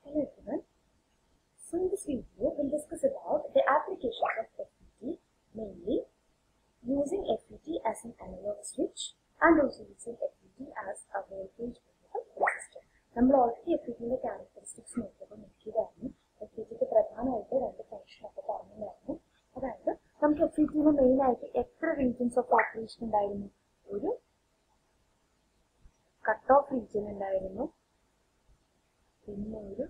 Hello everyone. So in this video, we'll discuss about the applications of FET, mainly using FET as an analog switch and also using FET as a voltage variable resistor. നമ്മൾ already F ഇറ്റിന്റെ characteristics നോക്കിയപ്പോൾ നോക്കിയതായിരുന്നു F ഇറ്റിക്ക് പ്രധാനമായിട്ട് രണ്ട് function ഒക്കെ പറഞ്ഞതായിരുന്നു അതായത് നമുക്ക് F ഇറ്റിന് main ആയിട്ട് എത്ര റീജിയൻസ് ഓഫ് ഓപ്പറേഷൻ ഉണ്ടായിരുന്നു ഒരു കട്ട് ഓഫ് റീജിയൻ ഉണ്ടായിരുന്നു പിന്നെ ഒരു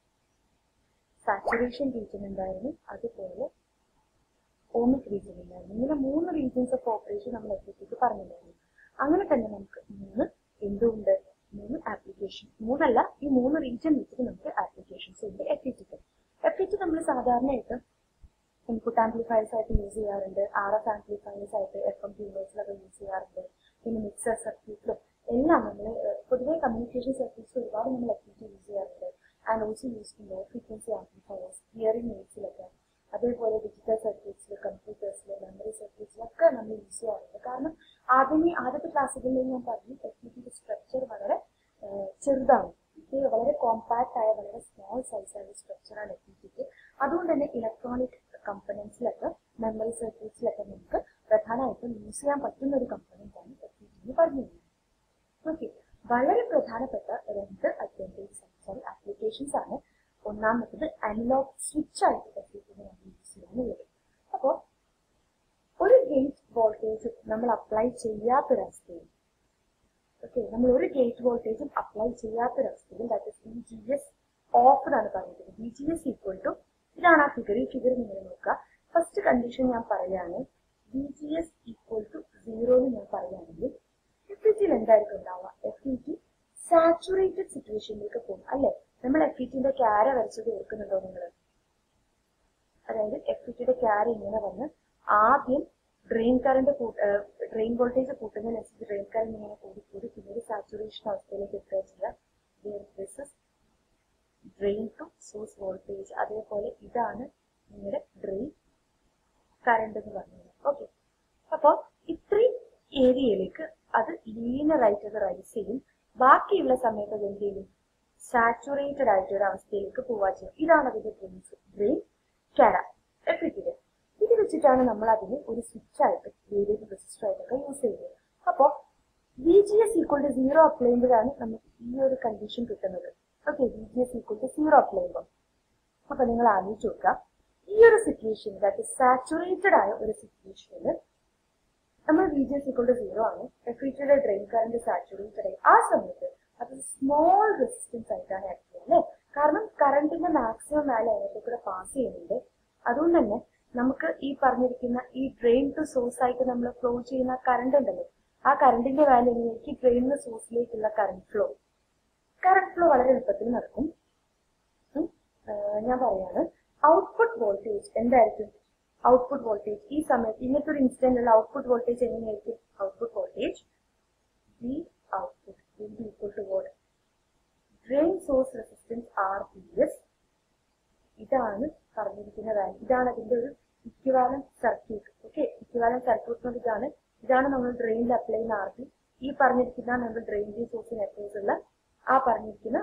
സാച്ചുറേഷൻ റീജിയൻ ഉണ്ടായിരുന്നു അതുപോലെ ഓമിക് റീജിയൻ ഉണ്ടായിരുന്നു ഇങ്ങനെ മൂന്ന് റീജിയൻസ് ഓഫ് ഓപ്പറേഷൻ നമ്മൾ എഫ് പറഞ്ഞിട്ടുണ്ടായിരുന്നു അങ്ങനെ തന്നെ നമുക്ക് മൂന്ന് എന്തുണ്ട് മൂന്ന് ആപ്ലിക്കേഷൻ മൂന്നല്ല ഈ മൂന്ന് റീജിയൻ വെച്ചിട്ട് നമുക്ക് ആപ്ലിക്കേഷൻസ് ഉണ്ട് എഫ് ഇറ്റിക്ക് എഫ് ഇറ്റ് നമ്മൾ സാധാരണയായിട്ട് ഇൻപുട്ട് ആംപ്ലിഫയേഴ്സ് ആയിട്ട് യൂസ് ചെയ്യാറുണ്ട് ആർ എഫ് ആംപ്ലിഫയേഴ്സ് ആയിട്ട് എഫ് എം ട്യൂബേഴ്സിലൊക്കെ യൂസ് ചെയ്യാറുണ്ട് പിന്നെ മിക്സർ സർക്യൂട്ടിലും എല്ലാം നമ്മൾ പൊതുവെ കമ്മ്യൂണിക്കേഷൻ സർക്യൂട്ട്സ് ഒരുപാട് നമ്മൾ എഫ് ഇറ്റ് യൂസ് ചെയ്യാറുണ്ട് and also use low frequency amplifiers hearing എയ്ഡ്സിലൊക്കെ അതേപോലെ ഡിജിറ്റൽ സർക്യൂട്ട്സിൽ കമ്പ്യൂട്ടേഴ്സിൽ മെമ്മറി സർക്യൂട്ട്സിലൊക്കെ നമ്മൾ യൂസ് ചെയ്യാറുണ്ട് കാരണം ആദ്യമേ ആദ്യത്തെ ക്ലാസ്സുകളിൽ ഞാൻ പറഞ്ഞു എഫ് ഇ സ്ട്രക്ചർ വളരെ ആ, ചെറുതാണ് ഇത് വളരെ കോമ്പാക്ട് ആയ വളരെ സ്മോൾ സൈസ് ആയ സ്ട്രക്ചറാണ് എഫ് ഇ അതുകൊണ്ട് തന്നെ ഇലക്ട്രോണിക് കമ്പണൻസിലൊക്കെ മെമ്മറി സർക്യൂട്ട്സിലൊക്കെ നമുക്ക് പ്രധാനമായിട്ടും യൂസ് ചെയ്യാൻ പറ്റുന്ന ഒരു കമ്പണന്റ് ആണ് എഫ് ഇ എന്ന് പറഞ്ഞിരുന്നത് ഓക്കെ വളരെ പ്രധാനപ്പെട്ട രണ്ട് അഡ്വാൻറ്റേജ് സോറി ആപ്ലിക്കേഷൻസ് ആണ് ഒന്നാമത്തത് അനലോഗ് സ്വിച്ച് ആയിട്ട് എഫ് ഇ നമ്മൾ യൂസ് ചെയ്യാനുള്ളത് അപ്പോൾ ഒരു ഗേറ്റ് വോൾട്ടേജ് നമ്മൾ അപ്ലൈ ചെയ്യാത്തൊരവസ്ഥയിൽ ഓക്കെ നമ്മൾ ഒരു ഗേറ്റ് വോൾട്ടേജും അപ്ലൈ ചെയ്യാത്തൊരവസ്ഥയിൽ that is V G S off എന്നാണ് പറഞ്ഞിട്ടുള്ളത് V G S equal to ഇതാണ് ആ ഫിഗർ ഈ ഫിഗർ നിങ്ങൾ നോക്കുക ഫസ്റ്റ് കണ്ടീഷൻ ഞാൻ പറയുകയാണ് V G S equal to zero എന്ന് ഞാൻ പറയുകയാണെങ്കിൽ എഫ് ഇ ടിയിൽ എന്തായിരിക്കും ഉണ്ടാവുക എഫ് ഇ ടി സാച്ചുറേറ്റഡ് സിറ്റുവേഷനിലേക്ക് പോകും അല്ലെ നമ്മൾ എഫ് ഇ ടിന്റെ ക്യാര വരച്ചത് ഓർക്കുന്നുണ്ടോ നിങ്ങൾ അതായത് എഫ് ഇ ടിയുടെ ക്യാര ഇങ്ങനെ വന്ന് ആദ്യം ഡ്രെയിൻ കറണ്ട് ഡ്രെയിൻ വോൾട്ടേജ് കൂട്ടുന്നതിനനുസരിച്ച് ഡ്രെയിൻ കറണ്ട് ഇങ്ങനെ കൂടി കൂടി പിന്നീട് സാച്ചുറേഷൻ അവസ്ഥയിലേക്ക് എത്തുക ചെയ്യുക ഡ്രെയിൻ ടു സോഴ്സ് വോൾട്ടേജ് അതേപോലെ ഇതാണ് നിങ്ങളുടെ ഡ്രെയിൻ കറണ്ട് എന്ന് പറയുന്നത് ഓക്കെ അപ്പോൾ ഇത്രയും ഏരിയയിലേക്ക് അത് ലീനർ ആയിട്ട് അത് റൈസ് ചെയ്യും ബാക്കിയുള്ള സമയത്ത് അത് എന്ത് ചെയ്യും സാച്ചുറേറ്റഡ് ആയിട്ട് ഒരു അവസ്ഥയിലേക്ക് പോവാ ചെയ്യും ഇതാണ് അതിന്റെ ഡ്രെയിൻസ് ഡ്രെയിൻ കാര എഫിറ്റില് ഇത് വെച്ചിട്ടാണ് നമ്മൾ അതിന് ഒരു സ്വിച്ച് ആയിട്ട് വേരിയബിൾ റെസിസ്റ്റർ ആയിട്ടൊക്കെ യൂസ് ചെയ്യുന്നത് അപ്പോൾ V G S equal to zero apply ചെയ്യുമ്പോഴാണ് നമുക്ക് ഈ ഒരു കണ്ടീഷൻ കിട്ടുന്നത് okay V G S equal to zero apply ചെയ്യുമ്പോൾ അപ്പൊ നിങ്ങൾ ആലോചിച്ച് നോക്കുക ഈ ഒരു സിറ്റുവേഷൻ ദാറ്റ് സാച്ചുറേറ്റഡ് ആയ ഒരു സിറ്റുവേഷനിൽ നമ്മൾ V G S equal to zero ആണ് എഫിറ്റിയുടെ ഡ്രെയിൻ കറന്റ് സാച്ചുറേറ്റഡ് ആയി ആ സമയത്ത് അത് സ്മോൾ റെസിസ്റ്റൻസ് ആയിട്ടാണ് ആക്ട് ചെയ്യുന്നത് അല്ലേ കാരണം കറണ്ടിന്റെ മാക്സിമം വാല്യൂ അതിനകത്ത് കൂടെ പാസ് ചെയ്യുന്നുണ്ട് അതുകൊണ്ട് തന്നെ നമുക്ക് ഈ പറഞ്ഞിരിക്കുന്ന ഈ ഡ്രെയിൻ ടു സോഴ്സ് ആയിട്ട് നമ്മൾ ഫ്ലോ ചെയ്യുന്ന കറണ്ട് ഉണ്ടല്ലോ ആ കറണ്ടിന്റെ വാല്യൂ എങ്ങനെയായിരിക്കും ഡ്രെയിൻ സോഴ്സിലേക്കുള്ള കറണ്ട് ഫ്ലോ കറണ്ട് ഫ്ലോ വളരെ എളുപ്പത്തിൽ നടക്കും ഉം, ആ, ഞാൻ പറയാണ് ഔട്ട്പുട്ട് വോൾട്ടേജ് എന്തായിരിക്കും ഔട്ട്പുട്ട് വോൾട്ടേജ് ഈ സമയത്ത് ഇന്നത്തെ ഒരു ഇൻസിഡന്റിലുള്ള ഔട്ട്പുട്ട് വോൾട്ടേജ് എങ്ങനെയായിരിക്കും output voltage V output will be equal to what drain source resistance R P S ഇതാണ് പറഞ്ഞിരിക്കുന്ന വാല്യൂ ഇതാണ് അതിന്റെ ഒരു equivalent circuit okay equivalent circuit ഇതാണ് ഇതാണ് നമ്മൾ ഡ്രെയിനിൽ അപ്ലൈ ചെയ്യുന്ന ആർ പി ഈ പറഞ്ഞിരിക്കുന്ന നമ്മൾ ഡ്രെയിൻ സോഴ്സിന് അപ്ലൈസ് ഉള്ള ആ പറഞ്ഞിരിക്കുന്ന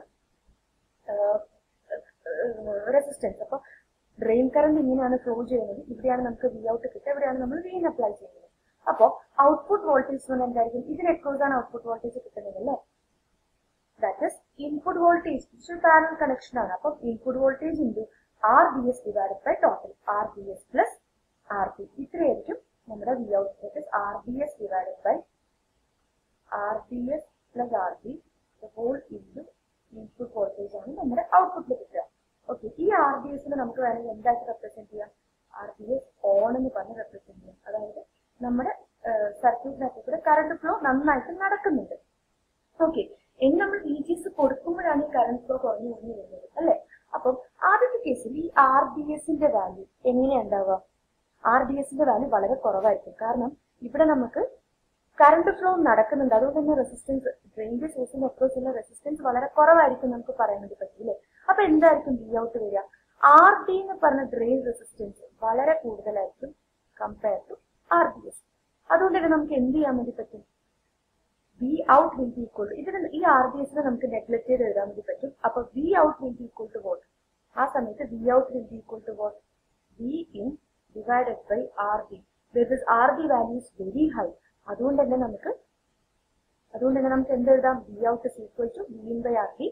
റെസിസ്റ്റൻസ് അപ്പൊ ഡ്രെയിൻ കറണ്ട് ഇങ്ങനെയാണ് ഫ്ലോ ചെയ്യുന്നത് ഇവിടെയാണ് നമുക്ക് വി ഔട്ട് കിട്ടുക ഇവിടെയാണ് നമ്മൾ വി അപ്ലൈ ചെയ്യുന്നത് അപ്പോ ഔട്ട്പുട്ട് വോൾട്ടേജ് എന്ന് പറഞ്ഞാൽ എന്തായിരിക്കും ഇതിന് എക്രോസ് ആണ് ഔട്ട്പുട്ട് വോൾട്ടേജ് കിട്ടുന്നത് അല്ലേ ദാറ്റ് ഇസ് ഇൻപുട്ട് വോൾട്ടേജ് ഇതൊരു പാരൽ കണക്ഷൻ ആണ് അപ്പം input voltage into R B S divided by total R B S plus R P ഇത്രയായിരിക്കും നമ്മുടെ V out that is R B S divided by R B S plus R B whole into input voltage ആണ് നമ്മുടെ ഔട്ട്പുട്ടിൽ കിട്ടുക okay ഈ R B എസിന് നമുക്ക് വേണമെങ്കിൽ എന്തായിട്ട് റെപ്രസെന്റ് ചെയ്യാം ആർ ബി എസ് ഓൺ എന്ന് പറഞ്ഞ് റെപ്രസെന്റ് ചെയ്യാം അതായത് നമ്മുടെ സർക്യൂട്ടിനകത്ത് കൂടെ കറണ്ട് ഫ്ലോ നന്നായിട്ട് നടക്കുന്നുണ്ട് ഓക്കെ ഇനി നമ്മൾ വി ജി എസ് കൊടുക്കുമ്പോഴാണ് ഈ കറണ്ട് ഫ്ലോ കുറഞ്ഞു കുറഞ്ഞു വരുന്നത് അല്ലെ അപ്പം ആദ്യത്തെ കേസിൽ ഈ ആർ ബി എസിന്റെ വാല്യൂ എങ്ങനെയാ ഉണ്ടാവുക ആർ ബി എസിന്റെ വാല്യൂ വളരെ കുറവായിരിക്കും കാരണം ഇവിടെ നമുക്ക് കറണ്ട് ഫ്ലോ നടക്കുന്നുണ്ട് അതുകൊണ്ട് തന്നെ റെസിസ്റ്റൻസ് ഡ്രെയിൻ്റെ സോഴ്സിന്റെ അപ്രോച്ച് ഉള്ള റെസിസ്റ്റൻസ് വളരെ കുറവായിരിക്കും നമുക്ക് പറയാൻ വേണ്ടി പറ്റില്ലേ അപ്പൊ എന്തായിരിക്കും ബി ഔട്ട് വരിക ആർ ഡി എന്ന് പറഞ്ഞ ഡ്രെയിൻ റെസിസ്റ്റൻസ് വളരെ കൂടുതലായിരിക്കും compare to R B S അതുകൊണ്ട് തന്നെ നമുക്ക് എന്ത് ചെയ്യാൻ വേണ്ടി പറ്റും V out will be equal ഇതിന് ഈ ആർ ഡി എസിനെ നമുക്ക് നെഗ്ലക്ട് ചെയ്ത് എഴുതാൻ വേണ്ടി പറ്റും അപ്പൊ V out will be equal to what ആ സമയത്ത് V out will be equal to what V in divided by R D this R D value is very high അതുകൊണ്ട് തന്നെ നമുക്ക് അതുകൊണ്ട് തന്നെ നമുക്ക് എന്ത് എഴുതാം V out is equal to V in by R D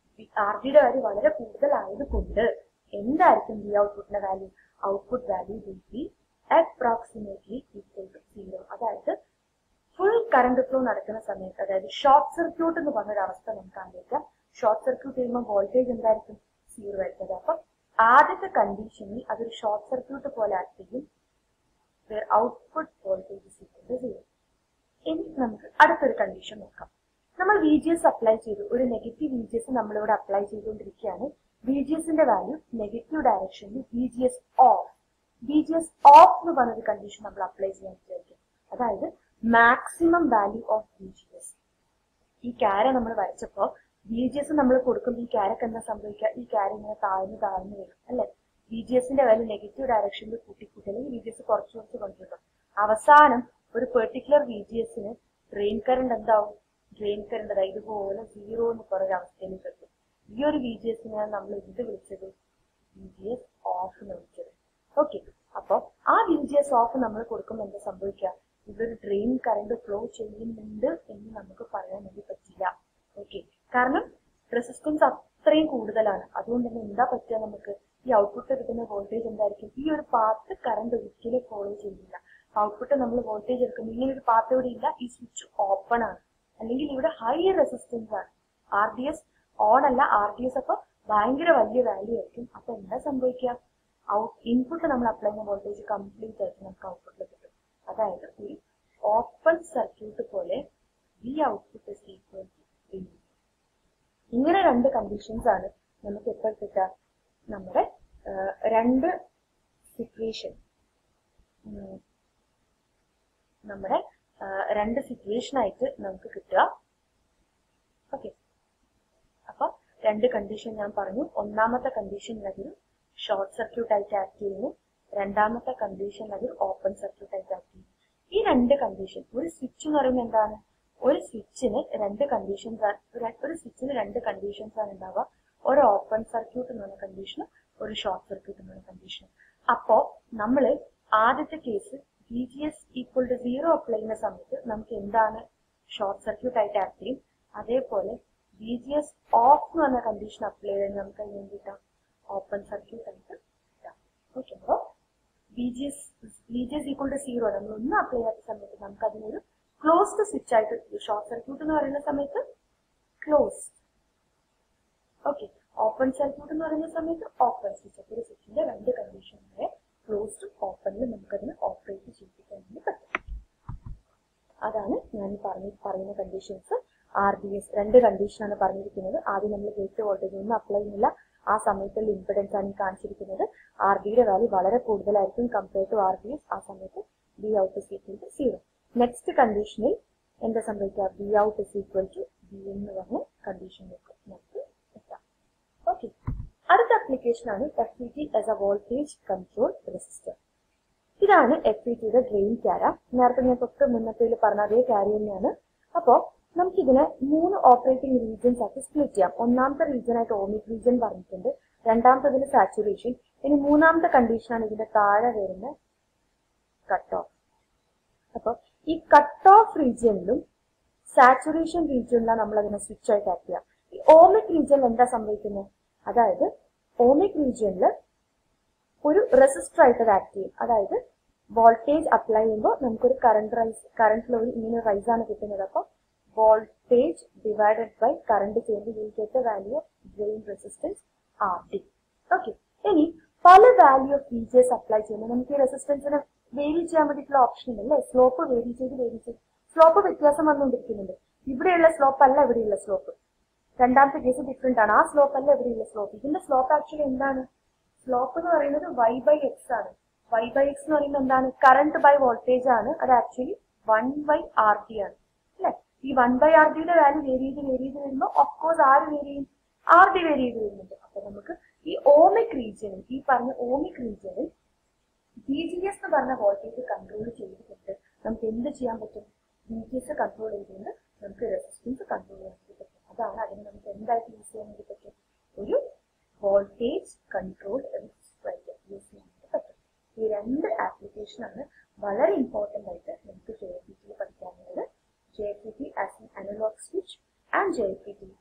R ഡിയുടെ value വളരെ കൂടുതലായതുകൊണ്ട് എന്തായിരിക്കും വി ഔട്ട്പുട്ടിന്റെ വാല്യൂ output value will be approximately equal to zero അതായത് ഫുൾ കറണ്ട് ഫ്ലോ നടക്കുന്ന സമയത്ത് അതായത് ഷോർട്ട് സർക്യൂട്ട് എന്ന് പറഞ്ഞൊരു അവസ്ഥ നമുക്ക് ആലോചിക്കാം ഷോർട്ട് സർക്യൂട്ട് ചെയ്യുമ്പോൾ വോൾട്ടേജ് എന്തായിരിക്കും സീറോ ആയിരിക്കും അപ്പൊ ആദ്യത്തെ കണ്ടീഷനിൽ അതൊരു ഷോർട്ട് സർക്യൂട്ട് പോലെ ആക്ട് ചെയ്യും output voltage equal to zero ഇനി നമുക്ക് അടുത്തൊരു കണ്ടീഷൻ നോക്കാം നമ്മൾ വി ജി എസ് അപ്ലൈ ചെയ്തു ഒരു നെഗറ്റീവ് വി ജി എസ് നമ്മളിവിടെ അപ്ലൈ ചെയ്തുകൊണ്ടിരിക്കുകയാണ് വി ജി എസിന്റെ വാല്യൂ നെഗറ്റീവ് ഡയറക്ഷനിൽ V G S off V G S off എന്ന് പറഞ്ഞൊരു കണ്ടീഷൻ നമ്മൾ അപ്ലൈ ചെയ്യാൻ വിചാരിക്കും അതായത് maximum value of V G S ഈ ക്യാര നമ്മൾ വരച്ചപ്പോ വി ജി എസ് നമ്മൾ കൊടുക്കുമ്പോൾ ഈ ക്യാരക്ക് എന്താ സംഭവിക്കുക ഈ ക്യാര ഇങ്ങനെ താഴ്ന്നു താഴ്ന്നു വരും അല്ലെ വി ജി എസിന്റെ വാല്യൂ നെഗറ്റീവ് ഡയറക്ഷനിൽ കൂട്ടി കൂട്ടി അല്ലെങ്കിൽ വി ജി എസ് കുറച്ച് കുറച്ച് കൊണ്ടുവരും അവസാനം ഒരു പെർട്ടിക്കുലർ വി ജി എസിന് ഡ്രെയിൻ കറണ്ട് എന്താവും ഡ്രെയിൻ കറണ്ട് അതായത് ഇതുപോലെ സീറോ എന്ന് പറയുന്ന അവസ്ഥയിലേക്ക് എത്തും ഈ ഒരു വി ജി എസിനെയാണ് നമ്മൾ എന്ത് വിളിച്ചത് വി ജി എസ് ഓഫ് എന്ന് വിളിച്ചത് ഓക്കെ അപ്പൊ ആ വി ജി എസ് ഓഫ് നമ്മൾ കൊടുക്കുമ്പോൾ എന്താ സംഭവിക്കുക ഇതൊരു ഡ്രെയിൻ കറണ്ട് ഫ്ലോ ചെയ്യുന്നുണ്ട് എന്ന് നമുക്ക് പറയാൻ വേണ്ടി പറ്റില്ല ഓക്കെ കാരണം റെസിസ്റ്റൻസ് അത്രയും കൂടുതലാണ് അതുകൊണ്ട് തന്നെ എന്താ പറ്റുക നമുക്ക് ഈ ഔട്ട്പുട്ട് കിട്ടുന്ന വോൾട്ടേജ് എന്തായിരിക്കും ഈ ഒരു പാത്ത് കറണ്ട് ഒരിക്കലും ഫോളോ ചെയ്യുന്നില്ല ഔട്ട്പുട്ട് നമ്മൾ വോൾട്ടേജ് എടുക്കുമ്പോൾ ഇങ്ങനെ ഒരു പാത്ത് ഇവിടെ ഇല്ല ഈ സ്വിച്ച് ഓപ്പൺ ആണ് അല്ലെങ്കിൽ ഇവിടെ ഹൈ റെസിസ്റ്റൻസ് ആണ് ആർ ഡി എസ് ഓൺ അല്ല ആർ ഡി എസ് അപ്പൊ ഭയങ്കര വലിയ വാല്യൂ ആയിരിക്കും അപ്പൊ എന്താ സംഭവിക്കുക ഔട്ട് ഇൻപുട്ട് നമ്മൾ അപ്ലൈ ചെയ്യുന്ന വോൾട്ടേജ് കംപ്ലീറ്റ് ആയിട്ട് നമുക്ക് ഔട്ട്പുട്ടിൽ കിട്ടും അതായത് ഒരു ഓപ്പൺ സർക്യൂട്ട് പോലെ V output is equal to ഇങ്ങനെ രണ്ട് കണ്ടീഷൻസ് ആണ് നമുക്ക് എപ്പോൾ കിട്ടുക നമ്മുടെ ആ, രണ്ട് സിറ്റുവേഷൻ നമ്മുടെ ആ, രണ്ട് സിറ്റുവേഷൻ ആയിട്ട് നമുക്ക് കിട്ടുക ഓക്കെ അപ്പൊ രണ്ട് കണ്ടീഷൻ ഞാൻ പറഞ്ഞു ഒന്നാമത്തെ കണ്ടീഷൻ അതൊരു ഷോർട്ട് സർക്യൂട്ട് ആയിട്ട് ആക്ട് ചെയ്യുന്നു രണ്ടാമത്തെ കണ്ടീഷൻ അതൊരു ഓപ്പൺ സർക്യൂട്ട് ആയിട്ട് ആക്ട് ചെയ്യുന്നു ഈ രണ്ട് കണ്ടീഷൻ ഒരു സ്വിച്ച് എന്ന് പറയുമ്പോൾ എന്താണ് ഒരു സ്വിച്ചിന് രണ്ട് കണ്ടീഷൻസ് ഒരു സ്വിച്ചിന് രണ്ട് കണ്ടീഷൻസ് ആണ് ഉണ്ടാവുക ഒരു ഓപ്പൺ സർക്യൂട്ട് എന്ന് പറഞ്ഞ കണ്ടീഷനും ഒരു ഷോർട്ട് സർക്യൂട്ട് എന്ന് പറഞ്ഞ കണ്ടീഷനും അപ്പോ നമ്മൾ ആദ്യത്തെ case V G S equal to zero apply ചെയ്യുന്ന സമയത്ത് നമുക്ക് എന്താണ് ഷോർട്ട് സർക്യൂട്ട് ആയിട്ട് ആക്ട് ചെയ്യും അതേപോലെ വി ജി എസ് ഓഫ് എന്ന് പറഞ്ഞ കണ്ടീഷൻ അപ്ലൈ ചെയ്താൽ നമുക്ക് അതിന് വേണ്ടിയിട്ടാണ് ഓപ്പൺ സർക്യൂട്ട് ആയിട്ട് ഓക്കെ അപ്പോൾ V G S V G S equal to zero നമ്മൾ ഒന്നും അപ്ലൈ ചെയ്യാത്ത സമയത്ത് നമുക്ക് അതിനൊരു ക്ലോസ്ഡ് സ്വിച്ച് ആയിട്ട് ഷോർട്ട് സർക്യൂട്ട് എന്ന് പറയുന്ന സമയത്ത് ക്ലോസ്ഡ് ഓക്കെ ഓപ്പൺ സർക്യൂട്ട് എന്ന് പറയുന്ന സമയത്ത് ഓപ്പൺ സ്വിച്ച് അപ്പോൾ ഒരു സ്വിച്ചിന്റെ രണ്ട് കണ്ടീഷനുകളെ ക്ലോസ്ഡ് ഓപ്പണിൽ നമുക്കതിനെ ഓപ്പറേറ്റ് ചെയ്യിപ്പിക്കാൻ വേണ്ടി പറ്റും അതാണ് ഞാൻ ഈ പറഞ്ഞ പറയുന്ന കണ്ടീഷൻസ് ആർ ഡി എസ് രണ്ട് കണ്ടീഷനാണ് പറഞ്ഞിരിക്കുന്നത് ആദ്യം നമ്മൾ ഗേറ്റ് വോൾട്ടേജ് ഒന്നും അപ്ലൈ ചെയ്യുന്നില്ല ആ സമയത്തുള്ള ഇമ്പിഡൻസ് ആണ് ഈ കാണിച്ചിരിക്കുന്നത് ആർ ഡിയുടെ വാല്യൂ വളരെ കൂടുതലായിരിക്കും compare to R D S ആ സമയത്ത് V out is equal to zero next കണ്ടീഷനിൽ എന്താ സംഭവിക്കുക V out is equal to V എന്ന് പറഞ്ഞ കണ്ടീഷനിലേക്ക് നമുക്ക് എത്താം ഓക്കെ അടുത്ത ആപ്ലിക്കേഷൻ ആണ് F E T as a voltage control resistor ഇതാണ് എഫ് ഇ ടിയുടെ ഡ്രെയിൻ ക്യാര നേരത്തെ ഞാൻ തൊട്ട് മുന്നത്തേൽ പറഞ്ഞ അതേ ക്യാരി തന്നെയാണ് അപ്പോൾ നമുക്കിതിനെ മൂന്ന് ഓപ്പറേറ്റിംഗ് റീജിയൻസ് ആക്കി സ്പ്ലിറ്റ് ചെയ്യാം ഒന്നാമത്തെ റീജിയൻ ആയിട്ട് ഓമിക് റീജിയൻ പറഞ്ഞിട്ടുണ്ട് രണ്ടാമത്തതിന് സാച്ചുറേഷൻ ഇനി മൂന്നാമത്തെ കണ്ടീഷനാണ് ഇതിന്റെ താഴെ വരുന്ന കട്ട് ഓഫ് അപ്പൊ ഈ കട്ട് ഓഫ് റീജിയനിലും സാച്ചുറേഷൻ റീജിയനിലാണ് നമ്മൾ അതിനെ സ്വിച്ച് ആയിട്ട് ആക്ട് ചെയ്യാം ഈ ഓമിക് റീജിയനിൽ എന്താ സംഭവിക്കുന്നത് അതായത് ഓമിക് റീജിയനിൽ ഒരു റെസിസ്റ്റർ ആയിട്ട് അത് ആക്ട് ചെയ്യും അതായത് വോൾട്ടേജ് അപ്ലൈ ചെയ്യുമ്പോൾ നമുക്കൊരു കറണ്ട് റൈസ് കറണ്ട് ഫ്ലോയിൽ ഇങ്ങനെ റൈസ് ആണ് കിട്ടുന്നത് അപ്പോൾ വോൾട്ടേജ് ഡിവൈഡഡ് ബൈ കറണ്ട് ചെയ്യുമ്പോൾ you get value of drain resistance R D okay ഇനി പല വാല്യൂ ഓഫ് ഫീച്ചേഴ്സ് അപ്ലൈ ചെയ്യുമ്പോൾ നമുക്ക് ഈ റെസിസ്റ്റൻസിന് വേരി ചെയ്യാൻ വേണ്ടിയിട്ടുള്ള ഓപ്ഷൻ ഉണ്ട് അല്ലേ സ്ലോപ്പ് വേരി ചെയ്ത് വേരി ചെയ്ത് സ്ലോപ്പ് വ്യത്യാസം വന്നുകൊണ്ടിരിക്കുന്നുണ്ട് ഇവിടെയുള്ള സ്ലോപ്പ് അല്ല ഇവിടെയുള്ള സ്ലോപ്പ് രണ്ടാമത്തെ കേസ് ഡിഫറെന്റ് ആണ് ആ സ്ലോപ്പ് അല്ല ഇവിടെയുള്ള സ്ലോപ്പ് ഇതിന്റെ സ്ലോപ്പ് ആക്ച്വലി എന്താണ് സ്ലോപ്പ് എന്ന് പറയുന്നത് വൈ ബൈ എക്സ് ആണ് വൈ ബൈ എക്സ് എന്ന് പറയുന്നത് എന്താണ് കറണ്ട് ബൈ വോൾട്ടേജ് ആണ് അത് actually one by R D ആണ് അല്ലെ ഈ വൺ ബൈ ആർ ഡിയുടെ വാല്യൂ വേരി ചെയ്ത് വേരി ചെയ്ത് വരുമ്പോൾ ഓഫ്കോഴ്സ് ആര് വേരി ചെയ്യും ആർ ഡി വേരി ചെയ്ത് വരുന്നുണ്ട് അപ്പൊ നമുക്ക് ഈ ഓമിക് റീജിയനിൽ ഈ പറഞ്ഞ ഓമിക് റീജിയനിൽ ബി ജി എസ് എന്ന് പറഞ്ഞ വോൾട്ടേജ് കൺട്രോൾ ചെയ്തുകൊണ്ട് നമുക്ക് എന്ത് ചെയ്യാൻ പറ്റും ബി ജി എസ് കൺട്രോൾ ചെയ്തുകൊണ്ട് നമുക്ക് റെസിസ്റ്റൻസ് കൺട്രോൾ ചെയ്യാൻ വേണ്ടി പറ്റും അതാണ് അതിന് നമുക്ക് എന്തായിട്ട് യൂസ് ചെയ്യാൻ വേണ്ടി പറ്റും ഒരു വോൾട്ടേജ് കൺട്രോൾ റെസിസ്റ്ററായിട്ട് യൂസ് ചെയ്യാൻ വേണ്ടി പറ്റും ഈ രണ്ട് ആപ്ലിക്കേഷനാണ് വളരെ ഇമ്പോർട്ടൻ്റ് ആയിട്ട് നമുക്ക് ജെ എഫ് ടിയിൽ പഠിക്കാനുള്ളത് J F T as an analog switch and J F T